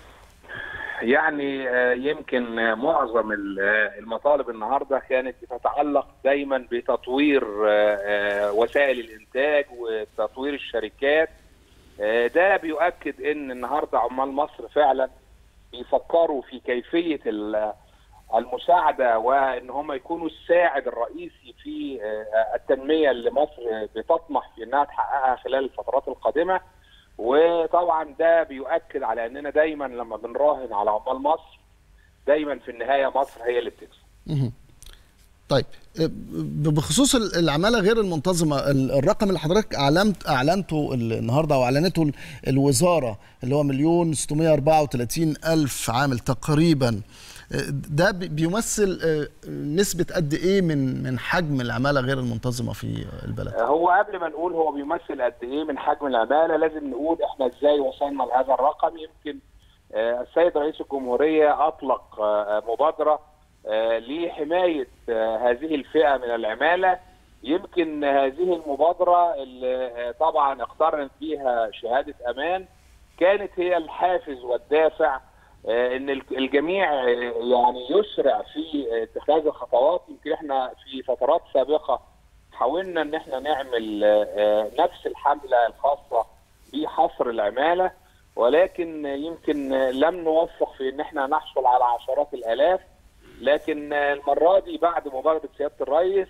يعني آه، يمكن آه، معظم ال- آه، المطالب النهارده كانت بتتعلق دايما بتطوير آه، آه، وسائل الانتاج وتطوير الشركات آه، ده بيؤكد ان النهارده عمال مصر فعلا بيفكروا في كيفيه ال- المساعده وان هم يكونوا الساعد الرئيسي في آه، التنميه اللي مصر بتطمح في انها تحققها خلال الفترات القادمه وطبعا ده بيؤكد على اننا دايما لما بنراهن على عمال مصر دايما في النهايه مصر هي اللي بتكسب مهم. طيب آه، بخصوص ال- العماله غير المنتظمه ال- الرقم اللي حضرتك اعلنت اعلنته ال- النهارده او اعلنته ال- الوزاره اللي هو مليون 634 الف عامل تقريبا آه، ده بي- بيمثل آه، نسبه قد ايه من من حجم العماله غير المنتظمه في البلد هو قبل ما نقول هو بيمثل قد ايه من حجم العماله لازم نقول احنا ازاي وصلنا لهذا الرقم يمكن آه، السيد رئيس الجمهوريه اطلق آه، مبادره آه، لحمايه آه، هذه الفئه من العماله يمكن هذه المبادره اللي آه، طبعا اقترنت بها شهاده امان كانت هي الحافز والدافع آه، ان الك- الجميع آه، يعني يسرع في آه، اتخاذ الخطوات يمكن احنا في فترات سابقه حاولنا ان احنا نعمل آه، آه، نفس الحمله الخاصه بحصر العماله ولكن آه، يمكن آه، لم نوفق في ان احنا نحصل على عشرات الالاف لكن آه، المره دي بعد مبادره سياده الرئيس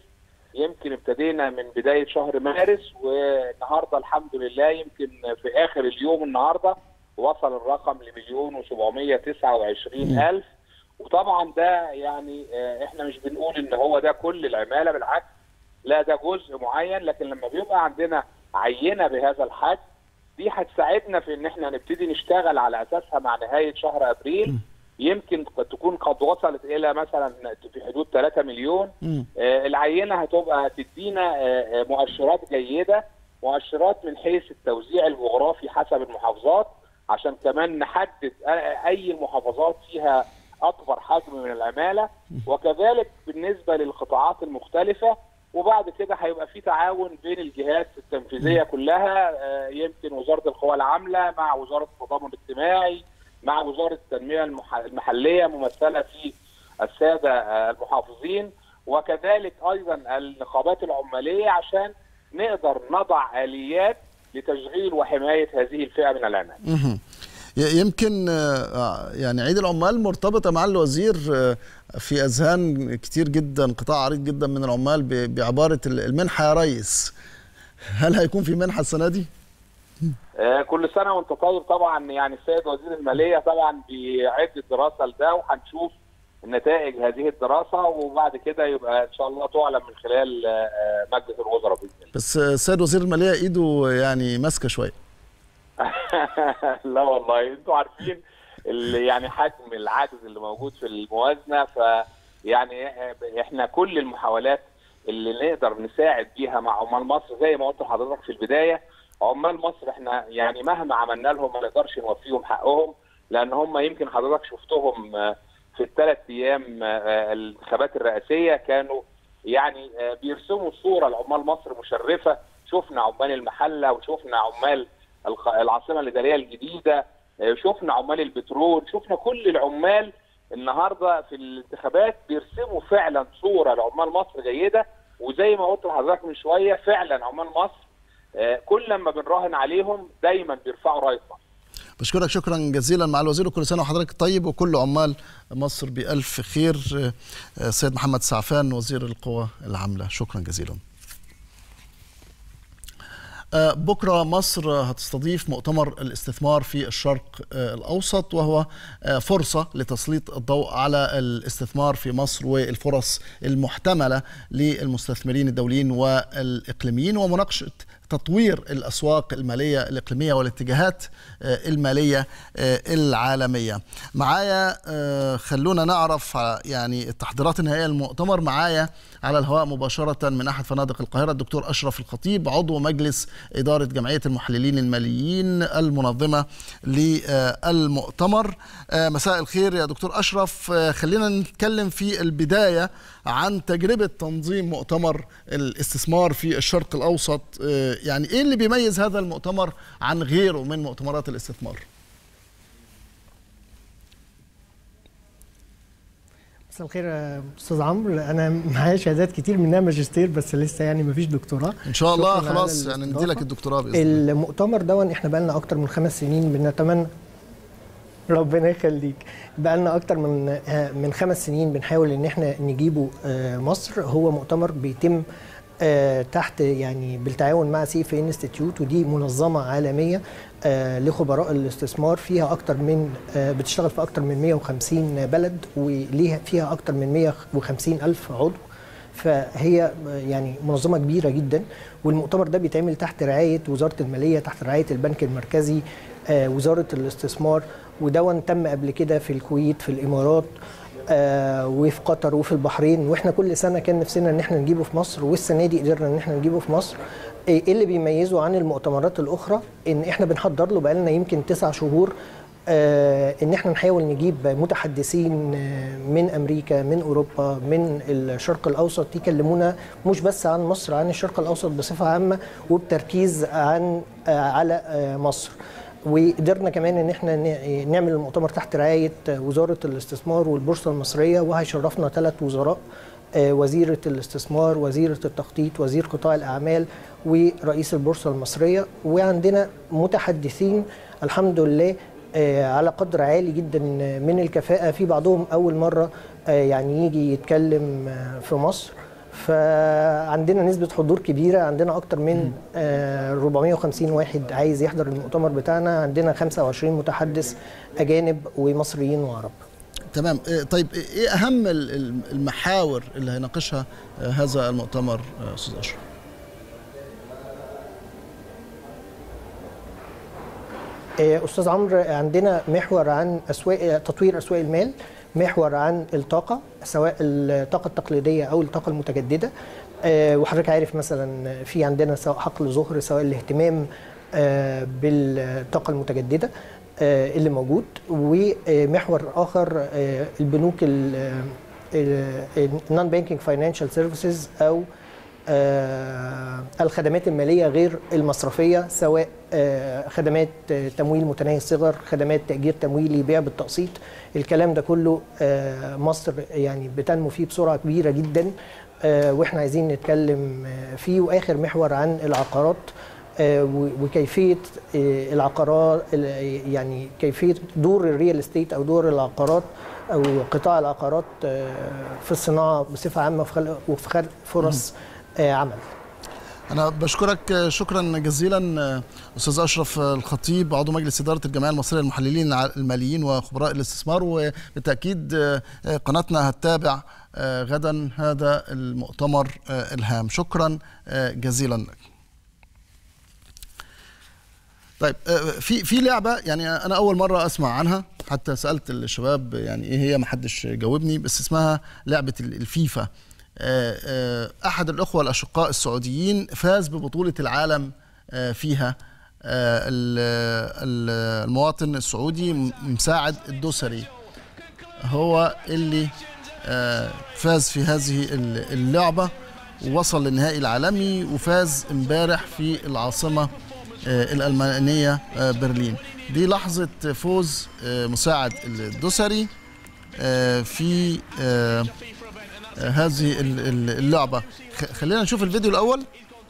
يمكن ابتدينا من بدايه شهر مارس والنهارده الحمد لله يمكن في اخر اليوم النهارده وصل الرقم لمليون و729 الف وطبعا ده يعني آه، احنا مش بنقول ان هو ده كل العماله بالعكس لا ده جزء معين لكن لما بيبقى عندنا عينه بهذا الحجم دي هتساعدنا في ان احنا نبتدي نشتغل على اساسها مع نهايه شهر ابريل يمكن قد تكون قد وصلت الى مثلا في حدود 3 مليون مم. آه، العينه هتبقى تدينا آه، آه، مؤشرات جيده مؤشرات من حيث التوزيع الجغرافي حسب المحافظات عشان كمان نحدد آه، اي المحافظات فيها اكبر حجم من العماله وكذلك بالنسبه للقطاعات المختلفه وبعد كده هيبقى في تعاون بين الجهات التنفيذيه كلها آه، يمكن وزاره القوى العامله مع وزاره التضامن الاجتماعي مع وزاره التنميه المح- المحليه ممثله في الساده آه، المحافظين وكذلك ايضا النقابات العماليه عشان نقدر نضع اليات لتشغيل وحمايه هذه الفئه من العمال. مهم. ي- يمكن آه، يعني عيد العمال مرتبطة مع الوزير آه، في أذهان كتير جدا قطاع عريض جدا من العمال ب- بعبارة ال- المنحة يا ريس هل هيكون في منحة السنة دي؟ آه، كل سنه وانت طيب طبعا يعني السيد وزير الماليه طبعا بيعد الدراسه لده وهنشوف نتائج هذه الدراسه وبعد كده يبقى ان شاء الله تعلن من خلال آه، آه، مجلس الوزراء باذن الله. بس آه، السيد وزير المالية إيده يعني ماسكة شوية لا والله انتوا عارفين اللي يعني حجم العجز اللي موجود في الموازنه ف يعني احنا كل المحاولات اللي نقدر نساعد بيها مع عمال مصر زي ما قلت لحضرتك في البدايه عمال مصر احنا يعني مهما عملنا لهم ما نقدرش نوفيهم حقهم لان هم يمكن حضرتك شفتهم آه، في الثلاث ايام آه، الانتخابات الرئاسيه كانوا يعني آه، بيرسموا صوره لعمال مصر مشرفه شفنا عمال المحله وشفنا عمال الق- العاصمه الاداريه الجديده آه، شفنا عمال البترول شفنا كل العمال النهارده في الانتخابات بيرسموا فعلا صوره لعمال مصر جيده وزي ما قلت لحضرتك من شويه فعلا عمال مصر آه، كل لما بنراهن عليهم دايما بيرفعوا رايه مصر بشكرك شكرا جزيلا مع الوزير وكل سنة وحضرتك طيب وكل عمال مصر بألف خير آه، آه، السيد محمد سعفان وزير القوى العاملة شكرا جزيلا آه، بكرة مصر هتستضيف مؤتمر الاستثمار في الشرق آه، الأوسط وهو آه، فرصة لتسليط الضوء على الاستثمار في مصر والفرص المحتملة للمستثمرين الدوليين والإقليميين ومناقشة تطوير الأسواق المالية الإقليمية والاتجاهات آه، المالية آه، العالمية معايا آه، خلونا نعرف ع- يعني التحضيرات النهائية للمؤتمر معايا على الهواء مباشرة من أحد فنادق القاهرة الدكتور أشرف الخطيب عضو مجلس إدارة جمعية المحللين الماليين المنظمة للمؤتمر آه، مساء الخير يا دكتور أشرف آه، خلينا نتكلم في البداية عن تجربة تنظيم مؤتمر الاستثمار في الشرق الأوسط آه، يعني إيه اللي بيميز هذا المؤتمر عن غيره من مؤتمرات الاستثمار؟ مساء الخير يا استاذ عمرو انا معايا شهادات كتير منها ماجستير بس لسه يعني مفيش دكتوراه إن شاء الله شكراً على خلاص يعني ندي لك الاستضافة. الدكتوراه بإذن الله المؤتمر ده احنا بقالنا اكتر من خمس سنين بنتمنى ربنا يخليك بقالنا اكتر من آه، من خمس سنين بنحاول ان احنا نجيبه آه، مصر هو مؤتمر بيتم آه، تحت يعني بالتعاون مع سي اف انستيتيوت ودي منظمه عالميه آه، لخبراء الاستثمار فيها اكتر من آه، بتشتغل في اكتر من 150 بلد وليها فيها اكتر من 150 الف عضو فهي يعني منظمه كبيره جدا والمؤتمر ده بيتعمل تحت رعايه وزاره الماليه تحت رعايه البنك المركزي آه، وزاره الاستثمار ودون تم قبل كده في الكويت في الامارات آه، وفي قطر وفي البحرين واحنا كل سنه كان نفسنا ان احنا نجيبه في مصر والسنه دي قدرنا ان احنا نجيبه في مصر ايه اللي بيميزه عن المؤتمرات الاخرى ان احنا بنحضر له بقالنا يمكن تسع شهور آه، ان احنا نحاول نجيب متحدثين آه، من امريكا من اوروبا من الشرق الاوسط يكلمونا مش بس عن مصر عن الشرق الاوسط بصفه عامه وبتركيز عن آه، على آه، مصر وقدرنا كمان ان احنا ن- نعمل المؤتمر تحت رعايه وزاره الاستثمار والبورصه المصريه وهيشرفنا ثلاث وزراء آه، وزيره الاستثمار وزيره التخطيط وزير قطاع الاعمال ورئيس البورصه المصريه وعندنا متحدثين الحمد لله آه، على قدر عالي جدا من الكفاءه في بعضهم اول مره آه، يعني يجي يتكلم آه، في مصر فعندنا نسبة حضور كبيرة عندنا أكتر من آه، 450 واحد عايز يحضر المؤتمر بتاعنا عندنا 25 متحدث أجانب ومصريين وعرب تمام آه، طيب ايه اهم ال- ال- المحاور اللي هيناقشها آه، هذا المؤتمر آه، استاذ اشرف آه، استاذ عمرو عندنا محور عن اسواق تطوير اسواق المال محور عن الطاقه سواء الطاقه التقليديه او الطاقه المتجدده آه، وحضرتك عارف مثلا في عندنا سواء حقل ظهر سواء الاهتمام آه، بالطاقه المتجدده آه، اللي موجود ومحور اخر آه، البنوك النون بانكينج فاينانشال سيرفيسز او آه، الخدمات الماليه غير المصرفيه سواء آه، خدمات آه، تمويل متناهي الصغر خدمات تاجير تمويلي بيع بالتقسيط الكلام ده كله آه، مصر يعني بتنمو فيه بسرعه كبيره جدا آه، واحنا عايزين نتكلم آه، فيه واخر محور عن العقارات آه، و- وكيفيه آه، العقارات ال- يعني كيفيه دور الريال استيت او دور العقارات او قطاع العقارات آه، في الصناعه بصفه عامه وفي خلق وفي خلق فرص آه، عمل انا بشكرك آه، شكرا جزيلا آه، استاذ اشرف آه، الخطيب عضو مجلس اداره الجمعيه المصريه للمحللين الع- الماليين وخبراء الاستثمار وبالتاكيد آه، آه، قناتنا هتتابع آه، غدا هذا المؤتمر آه، الهام شكرا آه، جزيلا لك طيب آه، في في لعبه يعني انا اول مره اسمع عنها حتى سالت الشباب يعني ايه هي ما حدش جاوبني بس اسمها لعبه ال- الفيفا آه، آه، احد الاخوه الاشقاء السعوديين فاز ببطوله العالم آه، فيها آه، ال- ال- المواطن السعودي م- مساعد الدوسري هو اللي آه، فاز في هذه ال- اللعبه ووصل للنهائي العالمي وفاز امبارح في العاصمه آه، الألمانية آه، برلين دي لحظة فوز آه، مساعد الدوسري آه، في آه، آه، هذه ال- ال- اللعبة خ- خلينا نشوف الفيديو الأول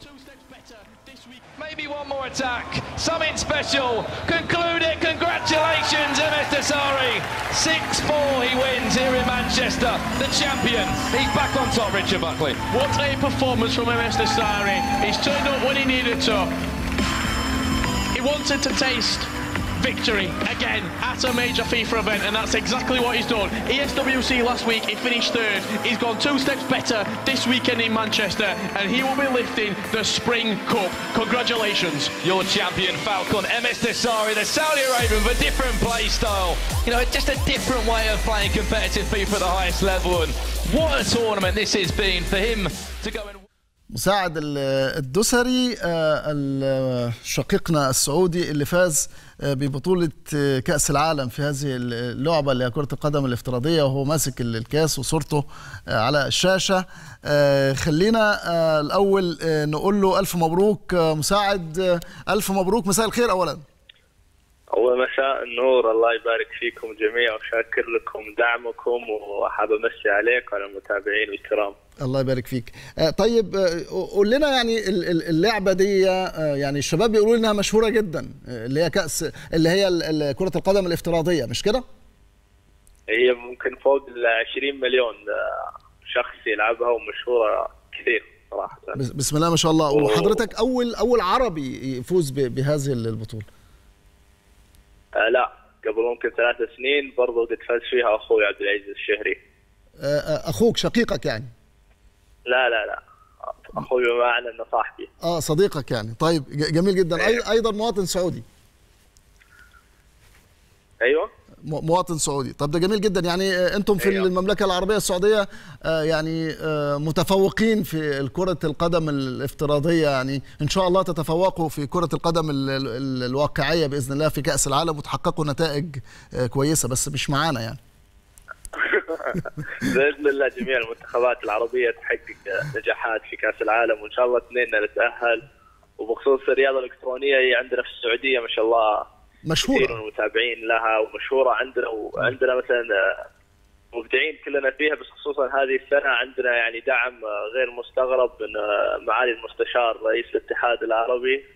Maybe one more attack. Something special. Conclude it. Congratulations, MS Desari. 6-4 he wins here in Manchester. The champion. He's back on top, Richard Buckley. What a performance from MS Desari. He's turned up when he needed to. He wanted to taste victory again at a major FIFA event, and that's exactly what he's done. ESWC last week, he finished third. He's gone two steps better this weekend in Manchester, and he will be lifting the Spring Cup. Congratulations. Your champion Falcon, MS Desari, the Saudi Arabian, but different play style. You know, just a different way of playing competitive FIFA at the highest level. And what a tournament this has been for him to go and مساعد ال- الدوسري آه، ال- شقيقنا السعودي اللي فاز آه، ببطولة آه، كأس العالم في هذه اللعبة اللي هي كرة القدم الافتراضية وهو ماسك ال- الكاس وصورته آه، على الشاشة آه، خلينا آه، الأول آه، نقول له ألف مبروك آه، مساعد آه، ألف مبروك مساء الخير أولا أول مساء النور الله يبارك فيكم جميعا وشاكر لكم دعمكم وحاب أمسي عليك وعلى المتابعين الكرام الله يبارك فيك آه، طيب آه، قول لنا يعني ال- ال- اللعبه دي آه، يعني الشباب بيقولوا انها مشهوره جدا آه، اللي هي كاس اللي هي ال- ال- كره القدم الافتراضيه مش كده هي ممكن فوق ال 20 مليون آه، شخص يلعبها ومشهورة كثير صراحة بس- بسم الله ما شاء الله وحضرتك اول اول عربي يفوز ب- بهذه البطوله آه لا قبل ممكن ثلاث سنين برضو قد فاز فيها أخوي عبد العزيز الشهري آه، آه، اخوك شقيقك يعني لا لا لا أخوي بمعنى أنه صاحبي اه صديقك يعني طيب ج- جميل جدا أي- ايضا مواطن سعودي أيوه م- مواطن سعودي طب ده جميل جدا يعني آه، انتم في المملكه العربيه السعوديه آه، يعني آه، متفوقين في كره القدم الافتراضيه يعني ان شاء الله تتفوقوا في كره القدم ال- ال- الواقعيه باذن الله في كاس العالم وتحققوا نتائج آه، كويسه بس مش معانا يعني باذن الله جميع المنتخبات العربيه تحقق نجاحات في كاس العالم وان شاء الله اثنين نتاهل وبخصوص الرياضه الالكترونيه هي عندنا في السعوديه ما شاء الله مشهورة. كثير من المتابعين لها ومشهوره عندنا وعندنا مثلا آه، مبدعين كلنا فيها بس خصوصا هذه السنه عندنا يعني دعم آه، غير مستغرب من آه، معالي المستشار رئيس الاتحاد العربي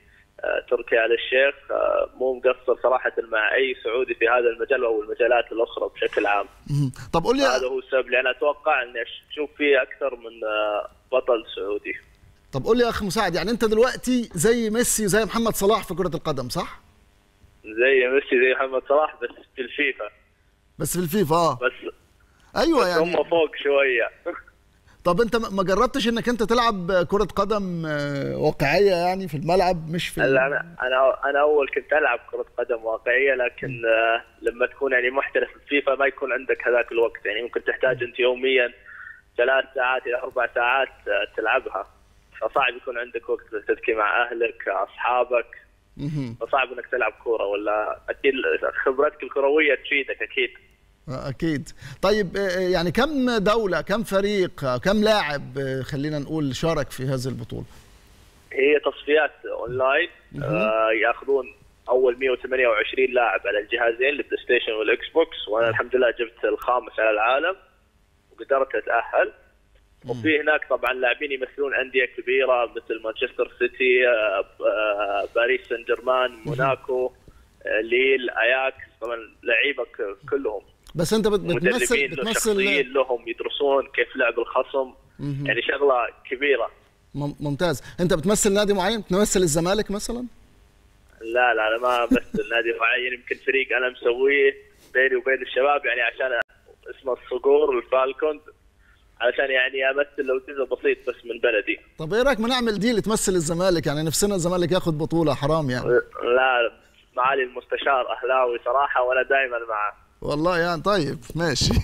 آه، تركي آل الشيخ آه، مو مقصر صراحه مع اي سعودي في هذا المجال او المجالات الاخرى بشكل عام مهم. طب قول لي هذا هو السبب اللي انا اتوقع اني اشوف فيه اكثر من آه، بطل سعودي طب قول لي يا اخ مساعد يعني انت دلوقتي زي ميسي وزي محمد صلاح في كره القدم صح زي ميسي زي محمد صلاح بس في الفيفا بس في الفيفا اه بس ايوه بس يعني هم فوق شويه طب انت ما ما جربتش انك انت تلعب كره قدم آه، واقعيه يعني في الملعب مش في هلا انا انا انا اول كنت العب كره قدم واقعيه لكن آه، لما تكون يعني محترف في الفيفا ما يكون عندك هذاك الوقت يعني ممكن تحتاج انت يوميا ثلاث ساعات الى اربع ساعات آه، تلعبها فصعب يكون عندك وقت تبكي مع اهلك اصحابك مهم. فصعب انك تلعب كوره ولا اكيد خبرتك الكرويه تفيدك اكيد آه، اكيد طيب آه، يعني كم دوله كم فريق آه، كم لاعب آه، خلينا نقول شارك في هذه البطوله هي تصفيات اونلاين آه ياخذون اول 128 لاعب على الجهازين البلاي ستيشن والاكس بوكس وانا الحمد لله جبت الخامس على العالم وقدرت اتاهل وفي هناك طبعا لاعبين يمثلون انديه كبيره مثل مانشستر سيتي آه، آه، باريس سان جيرمان موناكو آه، ليل اياكس طبعا لعيبه ك- كلهم بس انت بت- بتمثل مدربين بتمثل شخصيين لهم يدرسون كيف لعب الخصم مهم. يعني شغله كبيره مم- ممتاز انت بتمثل نادي معين بتمثل الزمالك مثلا لا لا انا ما امثل نادي معين يمكن فريق انا مسويه بيني وبين الشباب يعني عشان اسمه الصقور الفالكون علشان يعني امثل لو جزء بسيط بس من بلدي طب ايه رايك ما نعمل ديل تمثل الزمالك يعني نفسنا الزمالك ياخد بطوله حرام يعني لا معالي المستشار اهلاوي صراحه وانا دائما معه والله يعني طيب ماشي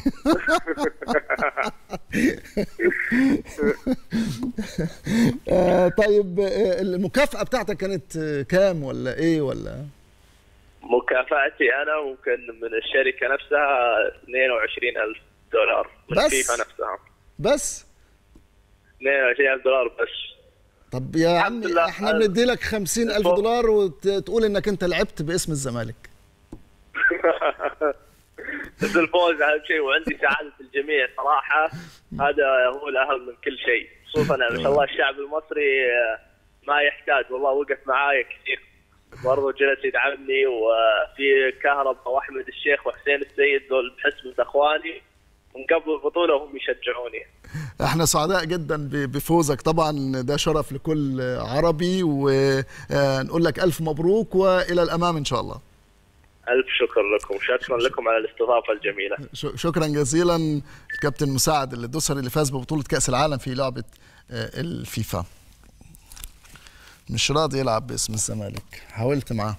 آه، طيب آه، المكافأة بتاعتك كانت آه، كام ولا ايه ولا مكافاتي انا ممكن من الشركه نفسها 22000 دولار من بس؟ فيفا نفسها بس 22000 دولار بس طب يا عمي لله. احنا بندي لك 50 ألف دولار وتقول انك انت لعبت باسم الزمالك بس الفوز اهم شيء وعندي سعاده الجميع صراحه هذا هو الاهم من كل شيء خصوصا ما شاء الله الشعب المصري آه، ما يحتاج والله وقف معايا كثير برضو جلس يدعمني وفي كهرباء واحمد الشيخ وحسين السيد دول بحسبة اخواني من قبل البطوله وهم يشجعوني احنا سعداء جدا ب- بفوزك طبعا ده شرف لكل عربي ونقول لك ألف مبروك وإلى الأمام إن شاء الله الف شكر لكم شكرا لكم على الاستضافه الجميله ش- شكرا جزيلا الكابتن مساعد الدوسري اللي فاز ببطولة كأس العالم في لعبة آه، الفيفا مش راضي يلعب باسم الزمالك حاولت معاه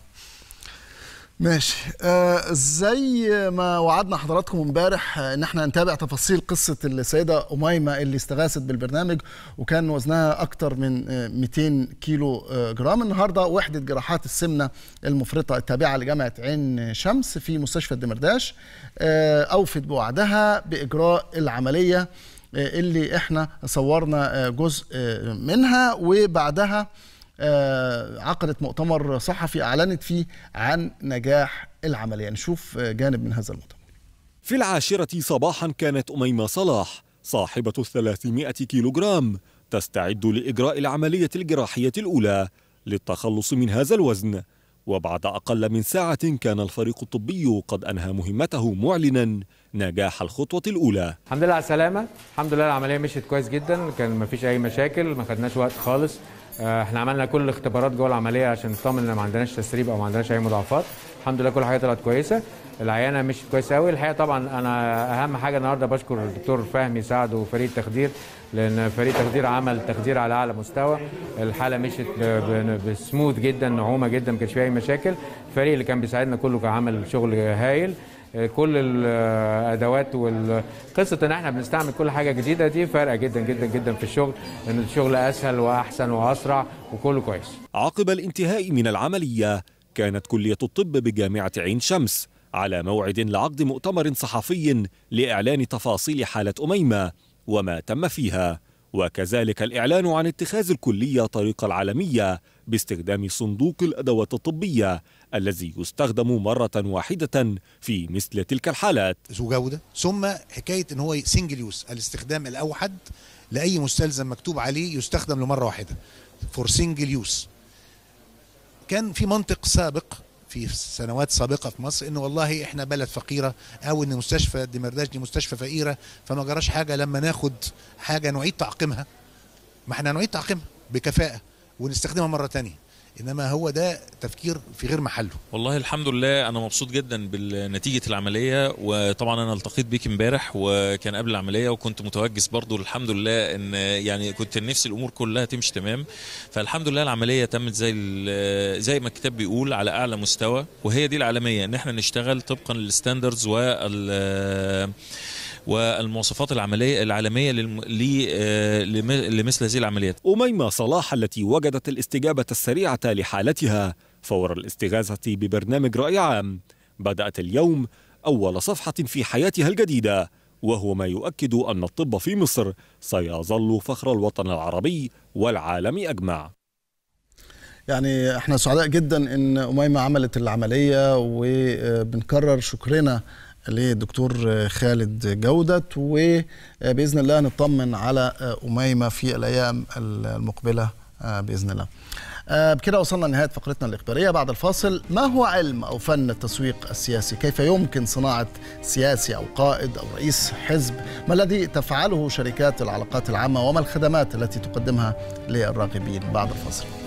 ماشي آه زي ما وعدنا حضراتكم امبارح آه، ان احنا نتابع تفاصيل قصه السيده اميمه اللي استغاثت بالبرنامج وكان وزنها اكتر من آه 200 كيلو آه جرام النهارده وحده جراحات السمنه المفرطه التابعه لجامعه عين شمس في مستشفى الدمرداش آه اوفت بوعدها باجراء العمليه آه، اللي احنا صورنا آه، جزء آه، منها وبعدها آه، عقدت مؤتمر صحفي اعلنت فيه عن نجاح العمليه نشوف آه، جانب من هذا المؤتمر في العاشرة صباحا كانت أميمة صلاح صاحبة الثلاثمائة كيلوغرام تستعد لإجراء العملية الجراحية الأولى للتخلص من هذا الوزن وبعد أقل من ساعة كان الفريق الطبي قد أنهى مهمته معلنا نجاح الخطوة الأولى الحمد لله على السلامة الحمد لله العملية مشيت كويس جدا كان ما فيش أي مشاكل ما خدناش وقت خالص آه، احنا عملنا كل الاختبارات جوه العملية عشان نطمن ان ما عندناش تسريب او ما عندناش اي مضاعفات الحمد لله كل حاجة طلعت كويسة العيانة مشيت كويس قوي الحقيقة طبعا انا اهم حاجة النهاردة بشكر الدكتور فهمي سعد وفريق التخدير لان فريق التخدير عمل تخدير على اعلى مستوى الحالة مشيت ب- ب- بسموث جدا نعومة جدا ما كانش فيها اي مشاكل الفريق اللي كان بيساعدنا كله كان عمل شغل هايل كل الادوات والقصه ان احنا بنستعمل كل حاجه جديده دي فارقه جدا جدا جدا في الشغل ان الشغل اسهل واحسن واسرع وكله كويس عقب الانتهاء من العملية كانت كلية الطب بجامعة عين شمس على موعد لعقد مؤتمر صحفي لإعلان تفاصيل حالة أميمة وما تم فيها وكذلك الإعلان عن اتخاذ الكلية طريق العالمية باستخدام صندوق الأدوات الطبية الذي يستخدم مرة واحدة في مثل تلك الحالات ذو جوده ثم حكايه ان هو سنجل يوز الاستخدام الاوحد لاي مستلزم مكتوب عليه يستخدم لمره واحده فور سنجل يوز كان في منطق سابق في سنوات سابقه في مصر انه والله احنا بلد فقيره او ان مستشفى دمرداش دي مستشفى فقيره فما جراش حاجه لما ناخد حاجه نعيد تعقيمها ما احنا نعيد تعقيمها بكفاءه ونستخدمها مره تانية انما هو ده تفكير في غير محله والله الحمد لله انا مبسوط جدا بنتيجه العمليه وطبعا انا التقيت بيك امبارح وكان قبل العمليه وكنت متوجس برضو الحمد لله ان يعني كنت نفسي الامور كلها تمشي تمام فالحمد لله العمليه تمت زي زي ما الكتاب بيقول على اعلى مستوى وهي دي العالميه ان احنا نشتغل طبقا للستاندردز وال والمواصفات العمليه العالميه لمثل هذه العمليات. أميمة صلاح التي وجدت الاستجابة السريعة لحالتها فور الاستغاثة ببرنامج رأي عام بدأت اليوم أول صفحة في حياتها الجديدة وهو ما يؤكد أن الطب في مصر سيظل فخر الوطن العربي والعالم أجمع. يعني احنا سعداء جدا ان أميمة عملت العملية وبنكرر شكرنا للدكتور خالد جودت وباذن الله نطمن على اميمه في الايام المقبله باذن الله. بكده وصلنا لنهايه فقرتنا الاخباريه بعد الفاصل ما هو علم او فن التسويق السياسي؟ كيف يمكن صناعه سياسي او قائد او رئيس حزب؟ ما الذي تفعله شركات العلاقات العامه وما الخدمات التي تقدمها للراغبين بعد الفاصل؟